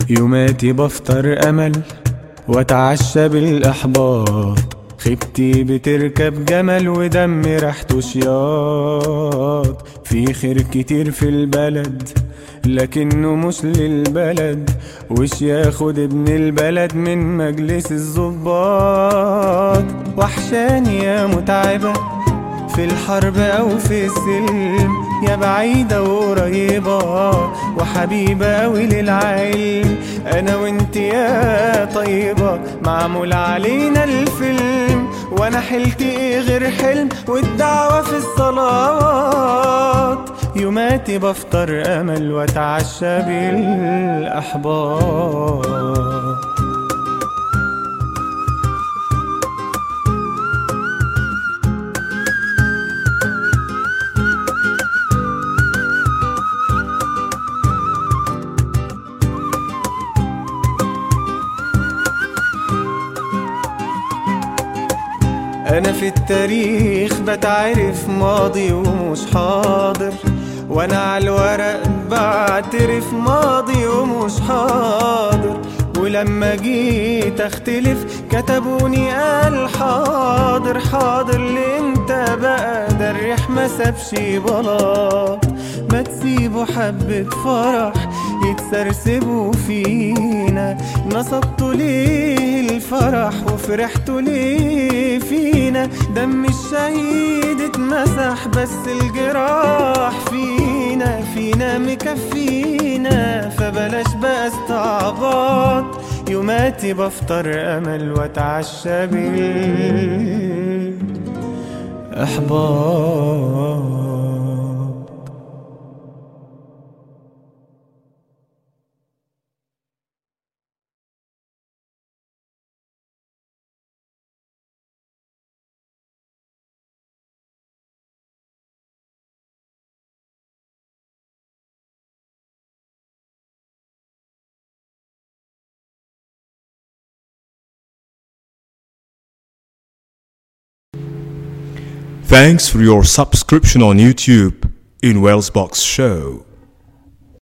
يوماتي بفطر أمل واتعشى بالإحباط خيبتي بتركب جمل ودم ريحته شياط في خير كتير في البلد لكنه مش للبلد وش ياخد ابن البلد من مجلس الظباط وحشاني يا متعبة في الحرب أو في السلم يا بعيدة وقريبة وحبيبة أوي للعلم أنا وانت يا طيبة معمول علينا الفيلم وأنا حلت إيه غير حلم والدعوة في الصلاة يوماتي بفطر أمل وأتعشى بالأحبار أنا في التاريخ بتعرف ماضي ومش حاضر وأنا على الورق بعترف ماضي ومش حاضر ولما جيت اختلف كتبوني قال حاضر حاضر لامتى بقى ده الريح ما سابش بلاط ما تسيبوا حبة فرح يتسرسبوا فينا نصبتوا ليه الفرح وفرحتوا ليه فينا دم الشهيد اتمسح بس الجراح فينا فينا مكفينا فبلاش بقى استعباط يوماتي بفطر امل واتعشى بال احباط Thanks for your subscription on YouTube in Wellsbox Show.